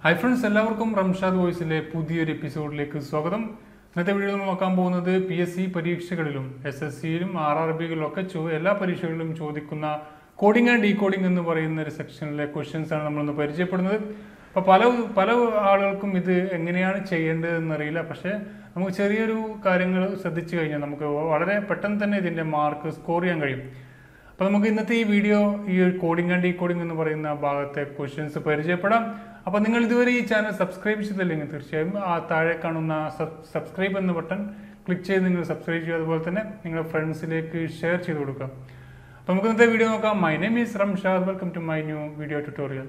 hi friends എല്ലാവർക്കും റംഷാദ് വോയിസിലെ പുതിയൊരു എപ്പിസോഡിലേക്ക് സ്വാഗതം ഇന്നത്തെ വീഡിയോ നമ്മൾ നോക്കാൻ പോകുന്നത് പി എസ് സി പരീക്ഷകളിലും എസ് എസ് സിയിലും ആർ ആർ ബികളിലും ഒക്കെ ചോ എല്ലാ പരീക്ഷകളിലും ചോദിക്കുന്ന കോഡിംഗ് ആൻഡ് ഡീകോഡിംഗ് എന്ന് പറയുന്ന ഒരു സെക്ഷനിലെ ക്വസ്റ്റ്യൻസ് ആണ് നമ്മളൊന്ന് പരിചയപ്പെടുന്നത് അപ്പോൾ പല പല ആളുകൾക്കും ഇത് എങ്ങനെയാണ് ചെയ്യേണ്ടത് എന്നറിയില്ല പക്ഷേ നമുക്ക് ചെറിയൊരു കാര്യങ്ങൾ ശ്രദ്ധിച്ചു കഴിഞ്ഞാൽ നമുക്ക് വളരെ പെട്ടെന്ന് തന്നെ ഇതിൻ്റെ മാർക്ക് സ്കോർ ചെയ്യാൻ കഴിയും അപ്പോൾ നമുക്ക് ഇന്നത്തെ ഈ വീഡിയോ ഈ ഒരു കോഡിംഗ് ആൻഡ് ഡീകോഡിംഗ് എന്ന് പറയുന്ന ഭാഗത്തെ ക്വസ്റ്റ്യൻസ് പരിചയപ്പെടാം അപ്പോൾ നിങ്ങൾ ഇതുവരെ ഈ ചാനൽ സബ്സ്ക്രൈബ് ചെയ്തില്ലെങ്കിൽ തീർച്ചയായും ആ താഴെ കാണുന്ന സബ്സ്ക്രൈബ് എന്ന ബട്ടൺ ക്ലിക്ക് ചെയ്ത് നിങ്ങൾ സബ്സ്ക്രൈബ് ചെയ്യുക അതുപോലെ തന്നെ നിങ്ങളുടെ ഫ്രണ്ട്സിലേക്ക് ഷെയർ ചെയ്ത് കൊടുക്കുക അപ്പോൾ നമുക്ക് ഇന്നത്തെ വീഡിയോ നോക്കാം my name is Ramshad welcome to my new video tutorial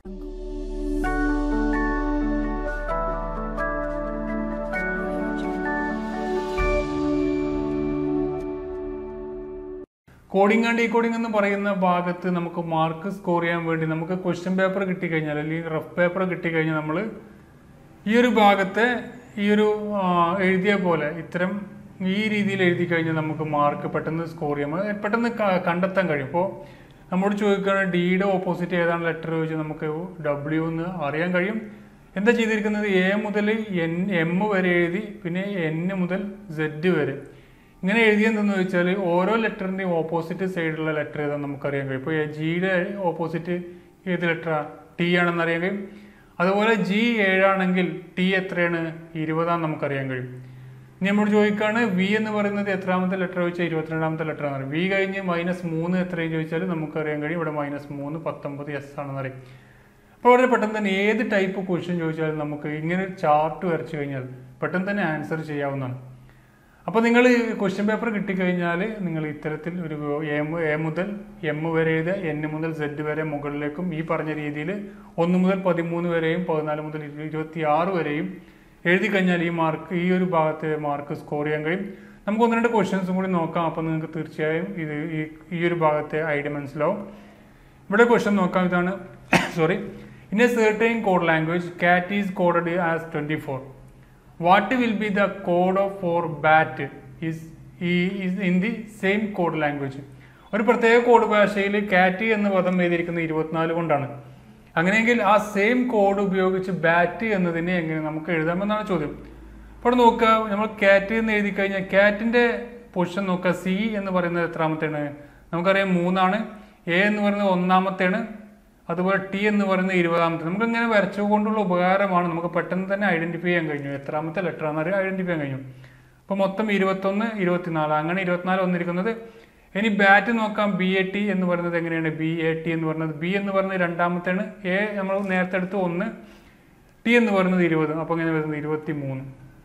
coding and decoding എന്ന് പറയുന്ന ഭാഗത്ത് നമുക്ക് മാർക്ക് സ്കോർ ചെയ്യാൻ വേണ്ടി നമുക്ക് ക്വസ്റ്റ്യൻ പേപ്പർ കിട്ടിക്കഴിഞ്ഞാൽ അല്ലെങ്കിൽ റഫ് പേപ്പർ കിട്ടിക്കഴിഞ്ഞാൽ നമ്മൾ ഈ ഒരു ഭാഗത്തെ ഈ ഒരു ആ, എഴുതിയ പോലെ ഇത്തരം ഈ രീതിയിൽ എഴുതി കഴിഞ്ഞാൽ നമുക്ക് മാർക്ക് പെട്ടെന്ന് സ്കോർ ചെയ്യാം അത് പെട്ടെന്ന് ക- കണ്ടെത്താൻ കഴിയും ഇപ്പോൾ നമ്മോട് ചോദിക്കുകയാണെങ്കിൽ ഡിയുടെ ഓപ്പോസിറ്റ് ഏതാണ് ലെറ്റർ ചോദിച്ചാൽ നമുക്ക് ഡബ്ല്യു എന്ന് അറിയാൻ കഴിയും എന്താ ചെയ്തിരിക്കുന്നത് എ മുതൽ എൻ എം വരെ എഴുതി പിന്നെ എൻ മുതൽ സെഡ് വരെ ഇങ്ങനെ എഴുതിയെന്തെന്ന് വെച്ചാൽ ഓരോ ലെറ്ററിൻ്റെയും ഓപ്പോസിറ്റ് സൈഡിലുള്ള ലെറ്റർ ഏതാണെന്ന് നമുക്കറിയാൻ കഴിയും ഇപ്പോൾ ജിയുടെ ഓപ്പോസിറ്റ് ഏത് ലെറ്ററാണ് ടി ആണെന്ന് അറിയാൻ കഴിയും അതുപോലെ ജി ഏഴാണെങ്കിൽ ടി എത്രയാണ് ഇരുപതാന്ന് നമുക്കറിയാൻ കഴിയും ഇനി നമ്മൾ ചോദിക്കുകയാണ് വി എന്ന് പറയുന്നത് എത്രാമത്തെ ലെറ്റർ ചോദിച്ചാൽ ഇരുപത്തിരണ്ടാമത്തെ ലെറ്റർ ആണ് വി കഴിഞ്ഞ് മൈനസ് മൂന്ന് എത്രയും ചോദിച്ചാൽ നമുക്കറിയാൻ കഴിയും ഇവിടെ മൈനസ് മൂന്ന് പത്തൊമ്പത് എസ് ആണെന്ന് അറിയാം അപ്പോൾ വളരെ പെട്ടെന്ന് തന്നെ ഏത് ടൈപ്പ് ക്വസ്റ്റ്യൻ ചോദിച്ചാലും നമുക്ക് ഇങ്ങനെ ഒരു ചാർട്ട് വരച്ചു കഴിഞ്ഞാൽ പെട്ടെന്ന് തന്നെ ആൻസർ ചെയ്യാവുന്നതാണ് അപ്പോൾ നിങ്ങൾ ക്വസ്റ്റ്യൻ പേപ്പർ കിട്ടിക്കഴിഞ്ഞാൽ നിങ്ങൾ ഇത്തരത്തിൽ ഒരു എം എ മുതൽ എം വരെ എഴുതുക എൻ മുതൽ സെഡ് വരെ മുകളിലേക്കും ഈ പറഞ്ഞ രീതിയിൽ ഒന്ന് മുതൽ പതിമൂന്ന് വരെയും പതിനാല് മുതൽ ഇരുപത്തി ആറ് വരെയും എഴുതി കഴിഞ്ഞാൽ ഈ മാർക്ക് ഈ ഒരു ഭാഗത്തെ മാർക്ക് സ്കോർ ചെയ്യാൻ കഴിയും നമുക്ക് ഒന്ന് രണ്ട് ക്വസ്റ്റ്യൻസും കൂടി നോക്കാം അപ്പോൾ നിങ്ങൾക്ക് തീർച്ചയായും ഇത് ഈ ഈ ഒരു ഭാഗത്തെ ഐഡിയ മനസ്സിലാവും ഇവിടെ ക്വസ്റ്റ്യൻ നോക്കാം ഇതാണ് sorry in a certain code language cat is coded as twenty four what will be the code of for bat is is in the same code language ഒരു പ്രത്യേക കോഡ് ഭാഷയിൽ കാറ്റ് എന്ന പദം എഴുതിയിരിക്കുന്നത് ഇരുപത്തിനാല് കൊണ്ടാണ് അങ്ങനെയെങ്കിൽ ആ സെയിം കോഡ് ഉപയോഗിച്ച് ബാറ്റ് എന്നതിനെ എങ്ങനെ നമുക്ക് എഴുതാമെന്നാണ് ചോദ്യം അപ്പോൾ ഇവിടെ നോക്കുക നമ്മൾ കാറ്റ് എന്ന് എഴുതി കഴിഞ്ഞാൽ കാറ്റിന്റെ പൊസിഷൻ നോക്കുക സി എന്ന് പറയുന്നത് എത്രാമത്തെയാണ് നമുക്കറിയാം മൂന്നാണ് എ എന്ന് പറയുന്നത് ഒന്നാമത്തെയാണ് അതുപോലെ ടി എന്ന് പറയുന്നത് ഇരുപതാമത്തെ നമുക്ക് ഇങ്ങനെ വരച്ചുകൊണ്ടുള്ള ഉപകാരമാണ് നമുക്ക് പെട്ടെന്ന് തന്നെ ഐഡന്റിഫൈ ചെയ്യാൻ കഴിഞ്ഞു എത്രാമത്തെ ലെറ്റർ ആണെന്ന് ഐഡന്റിഫൈ ചെയ്യാൻ കഴിഞ്ഞു അപ്പോൾ മൊത്തം ഇരുപത്തൊന്ന് ഇരുപത്തിനാല് അങ്ങനെ ഇരുപത്തിനാല് വന്നിരിക്കുന്നത് ഇനി ബാറ്റ് നോക്കാം ബി എ ടി എന്ന് പറയുന്നത് എങ്ങനെയാണ് ബി എ ടി എന്ന് പറയുന്നത് ബി എന്ന് പറയുന്നത് രണ്ടാമത്തെയാണ് എ നമ്മൾ നേരത്തെ എടുത്ത് ഒന്ന് ടി എന്ന് പറയുന്നത് ഇരുപത് അപ്പോൾ ഇങ്ങനെ വരുന്നത് ഇരുപത്തി മൂന്ന്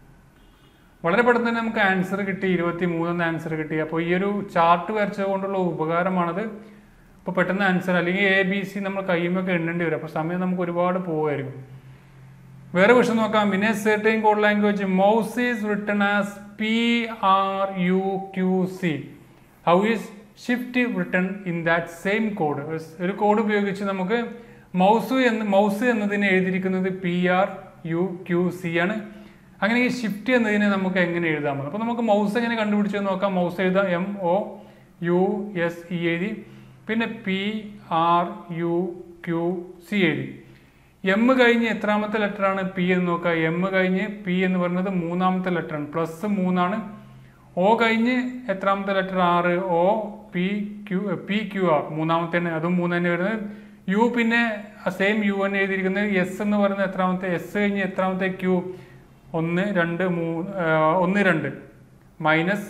വളരെ പെട്ടെന്ന് തന്നെ നമുക്ക് ആൻസർ കിട്ടി ഇരുപത്തി മൂന്നെന്ന് ആൻസർ കിട്ടി അപ്പോൾ ഈ ഒരു ചാർട്ട് വരച്ചത് കൊണ്ടുള്ള ഉപകാരമാണത് അപ്പോൾ പെട്ടെന്ന് ആൻസർ അല്ലെങ്കിൽ എ ബി സി നമ്മൾ കയ്യുമൊക്കെ എണ്ണേണ്ടി വരും അപ്പോൾ സമയം നമുക്ക് ഒരുപാട് പോകുമായിരിക്കും വേറെ ക്വസ്റ്റൻ നോക്കാം in a certain code language mouse is written as P R U Q C how is shift written in that same code ഒരു കോഡ് ഉപയോഗിച്ച് നമുക്ക് മൗസ് എന്ന് മൗസ് എന്നതിനെ എഴുതിയിരിക്കുന്നത് P R U Q C ആണ് അങ്ങനെ ഈ ഷിഫ്റ്റ് എന്നതിനെ നമുക്ക് എങ്ങനെ എഴുതാമെന്ന് അപ്പോൾ നമുക്ക് മൗസ് എങ്ങനെ കണ്ടുപിടിച്ചത് നോക്കാം മൗസ് എഴുതാം M O U S E എഴുതി പിന്നെ P R U Q C എഴുതി എം കഴിഞ്ഞ് എത്രാമത്തെ ലെറ്റർ ആണ് പി എന്ന് നോക്കുക എം കഴിഞ്ഞ് പി എന്ന് പറയുന്നത് മൂന്നാമത്തെ ലെറ്റർ ആണ് പ്ലസ് മൂന്നാണ് ഒ കഴിഞ്ഞ് എത്രാമത്തെ ലെറ്റർ ആറ് O P Q P Q R മൂന്നാമത്തെ അതും മൂന്ന് തന്നെ വരുന്നത് യു പിന്നെ സെയിം യു തന്നെ എഴുതിയിരിക്കുന്നത് എസ് എന്ന് പറയുന്നത് എത്രാമത്തെ എസ് കഴിഞ്ഞ് എത്രാമത്തെ ക്യു ഒന്ന് രണ്ട് മൂന്ന് ആ, ഒന്ന് രണ്ട് മൈനസ്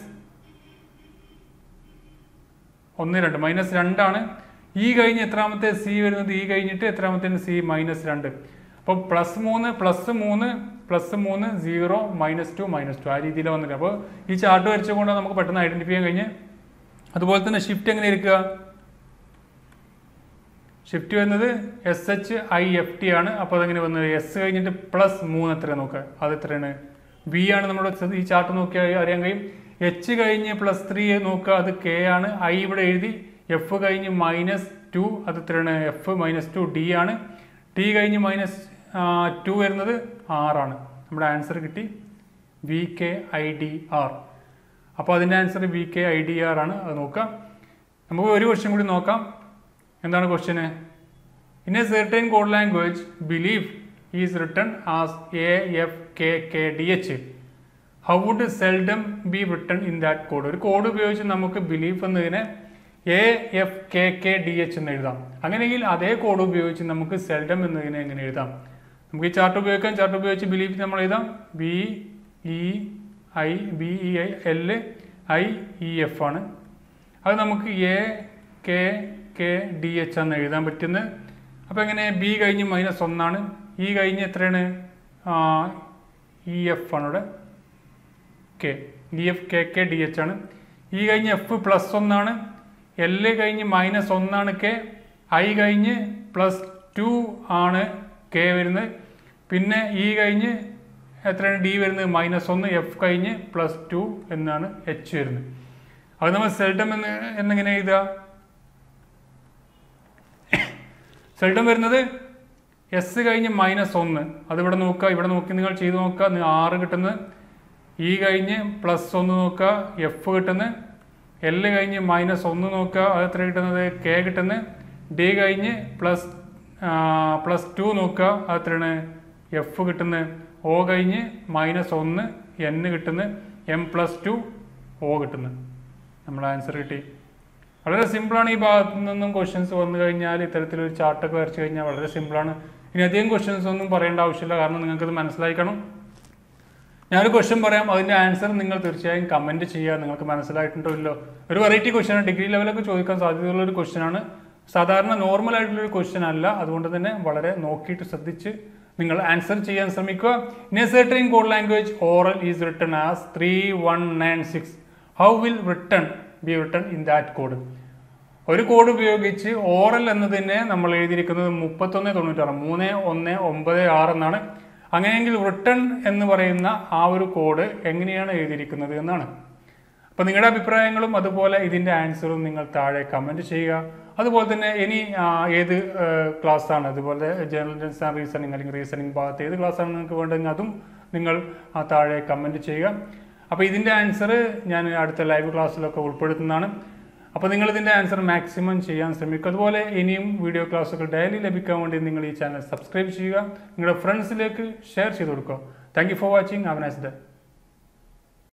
ഒന്ന് രണ്ട് മൈനസ് രണ്ടാണ് ഈ കഴിഞ്ഞ് എത്രാമത്തെ സി വരുന്നത് ഈ കഴിഞ്ഞിട്ട് എത്രാമത്തെ സി മൈനസ് രണ്ട് അപ്പോൾ പ്ലസ് മൂന്ന് പ്ലസ് മൂന്ന് പ്ലസ് മൂന്ന് zero minus two minus two ആ രീതിയിൽ വന്നിട്ട് അപ്പോൾ ഈ ചാർട്ട് വരച്ചുകൊണ്ട് നമുക്ക് പെട്ടെന്ന് ഐഡന്റിഫൈ ചെയ്യാൻ കഴിഞ്ഞ് അതുപോലെ തന്നെ ഷിഫ്റ്റ് എങ്ങനെ ഇരിക്കുക ഷിഫ്റ്റ് വരുന്നത് S H I F T ആണ് അപ്പോൾ അതെങ്ങനെ വന്നത് എസ് കഴിഞ്ഞിട്ട് പ്ലസ് മൂന്ന് എത്ര നോക്കുക അത് എത്രയാണ് ബി ആണ് നമ്മുടെ ശ്രദ്ധ- ഈ ചാർട്ട് നോക്കിയാൽ അറിയാൻ കഴിയും എച്ച് കഴിഞ്ഞ് പ്ലസ് ത്രീ നോക്കുക അത് കെ ആണ് ഐ ഇവിടെ എഴുതി എഫ് കഴിഞ്ഞ് മൈനസ് ടു അത് എത്രയാണ് എഫ് മൈനസ് ടു ഡി ആണ് ടി കഴിഞ്ഞ് മൈനസ് ടു വരുന്നത് ആറാണ് നമ്മുടെ ആൻസർ കിട്ടി V K I D R അപ്പോൾ അതിൻ്റെ answer V K I D R ആണ് അത് നോക്കാം നമുക്ക് ഒരു ക്വസ്റ്റ്യൻ കൂടി നോക്കാം എന്താണ് question in a certain code language believe is written as A F K K D H how would seldom be written in that code ഒരു code ഉപയോഗിച്ച് നമുക്ക് ബിലീഫ് എന്നതിനെ A F K K D H എന്ന് എഴുതാം അങ്ങനെയെങ്കിൽ അതേ code ഉപയോഗിച്ച് നമുക്ക് സെൽഡം എന്നതിനെ എങ്ങനെ എഴുതാം നമുക്ക് ഈ ചാർട്ട് ഉപയോഗിക്കാം ചാർട്ട് ഉപയോഗിച്ച് ബിലീഫ് നമ്മൾ എഴുതാം B E I B E I L I E F ആണ് അത് നമുക്ക് A K K D H എന്ന് എഴുതാൻ പറ്റുന്നത് അപ്പോൾ എങ്ങനെ ബി കഴിഞ്ഞ് മൈനസ് ഒന്നാണ് ഇ കഴിഞ്ഞ് എത്രയാണ് ഇ എഫ് ആണ് ഇവിടെ K E F K K D H ആണ് ഇ കഴിഞ്ഞ് എഫ് പ്ലസ് ഒന്നാണ് എൽ കഴിഞ്ഞ് മൈനസ് ഒന്നാണ് കെ ഐ കഴിഞ്ഞ് പ്ലസ് ടു ആണ് കെ വരുന്നത് പിന്നെ ഇ കഴിഞ്ഞ് എത്രയാണ് ഡി വരുന്നത് മൈനസ് ഒന്ന് എഫ് കഴിഞ്ഞ് പ്ലസ് ടു എന്നാണ് എച്ച് വരുന്നത് അത് നമ്മൾ സെൽഡം എന്ന് എന്നിങ്ങനെ എഴുതുക സെൽഡം വരുന്നത് എസ് കഴിഞ്ഞ് മൈനസ് ഒന്ന് അത് ഇവിടെ നോക്കുക ഇവിടെ നോക്കി നിങ്ങൾ ചെയ്ത് നോക്കുക നി- ആറ് കിട്ടുന്നത് ഇ കഴിഞ്ഞ് പ്ലസ് ഒന്ന് നോക്കുക എഫ് കിട്ടുന്നത് എൽ കഴിഞ്ഞ് മൈനസ് ഒന്ന് നോക്കുക അത് എത്ര കിട്ടുന്നത് കെ കിട്ടുന്നത് ഡി കഴിഞ്ഞ് പ്ലസ് പ്ലസ് ടു നോക്കുക അത് എത്രയാണ് എഫ് കിട്ടുന്നത് ഒ കഴിഞ്ഞ് മൈനസ് ഒന്ന് എൻ കിട്ടുന്നത് എം പ്ലസ് ടു ഒ കിട്ടുന്നത് നമ്മുടെ ആൻസർ കിട്ടി വളരെ സിമ്പിളാണ് ഈ ഭാഗത്തു നിന്നും ക്വസ്റ്റ്യൻസ് വന്നു കഴിഞ്ഞാൽ ഇത്തരത്തിലൊരു ചാർട്ടൊക്കെ വരച്ചു കഴിഞ്ഞാൽ വളരെ സിമ്പിളാണ് ഇനി അധികം ക്വസ്റ്റ്യൻസ് ഒന്നും പറയേണ്ട ആവശ്യമില്ല കാരണം നിങ്ങൾക്കത് മനസ്സിലാക്കണം ഞാനൊരു ക്വസ്റ്റ്യൻ പറയാം അതിൻ്റെ ആൻസർ നിങ്ങൾ തീർച്ചയായും കമൻറ്റ് ചെയ്യുക നിങ്ങൾക്ക് മനസ്സിലായിട്ടുണ്ടോ ഇല്ലോ ഒരു വെറൈറ്റി ക്വസ്റ്റ്യൻ ആണ് ഡിഗ്രി ലെവലൊക്കെ ചോദിക്കാൻ സാധ്യതയുള്ള ഒരു ക്വസ്റ്റ്യൻ ആണ് സാധാരണ നോർമൽ ആയിട്ടുള്ള ഒരു ക്വസ്റ്റ്യൻ അല്ല അതുകൊണ്ട് തന്നെ വളരെ നോക്കിയിട്ട് ശ്രദ്ധിച്ച് നിങ്ങൾ ആൻസർ ചെയ്യാൻ ശ്രമിക്കുക in a certain code language oral is written as three one nine six how will written be written in that code ഒരു കോഡ് ഉപയോഗിച്ച് ഓറൽ എന്നതിനെ നമ്മൾ എഴുതിയിരിക്കുന്നത് മുപ്പത്തൊന്ന് തൊണ്ണൂറ്റാറ് മൂന്ന് ഒന്ന് ഒമ്പത് ആറ് എന്നാണ് അങ്ങനെയെങ്കിൽ റിട്ടൺ എന്ന് പറയുന്ന ആ ഒരു കോഡ് എങ്ങനെയാണ് എഴുതിയിരിക്കുന്നത് എന്നാണ് അപ്പോൾ നിങ്ങളുടെ അഭിപ്രായങ്ങളും അതുപോലെ ഇതിൻ്റെ ആൻസറും നിങ്ങൾ താഴെ കമൻറ്റ് ചെയ്യുക അതുപോലെ തന്നെ ഇനി ആ, ഏത് ക്ലാസ് ആണ് അതുപോലെ ജേർണലിസം ആൻഡ് റീസണിങ് അല്ലെങ്കിൽ റീസണിങ് ഭാഗത്ത് ഏത് ക്ലാസ് ആണ് നിങ്ങൾക്ക് വേണ്ടതെങ്കിൽ അതും നിങ്ങൾ ആ താഴെ കമൻറ്റ് ചെയ്യുക അപ്പോൾ ഇതിൻ്റെ ആൻസർ ഞാൻ അടുത്ത ലൈവ് ക്ലാസ്സിലൊക്കെ ഉൾപ്പെടുത്തുന്നതാണ് അപ്പോൾ നിങ്ങൾ ഇതിൻ്റെ ആൻസർ മാക്സിമം ചെയ്യാൻ ശ്രമിക്കുക അതുപോലെ ഇനിയും വീഡിയോ ക്ലാസ്സുകൾ ഡെയിലി ലഭിക്കാൻ വേണ്ടി നിങ്ങൾ ഈ ചാനൽ സബ്സ്ക്രൈബ് ചെയ്യുക നിങ്ങളുടെ ഫ്രണ്ട്സിലേക്ക് ഷെയർ ചെയ്ത് കൊടുക്കുക thank you for watching have nice day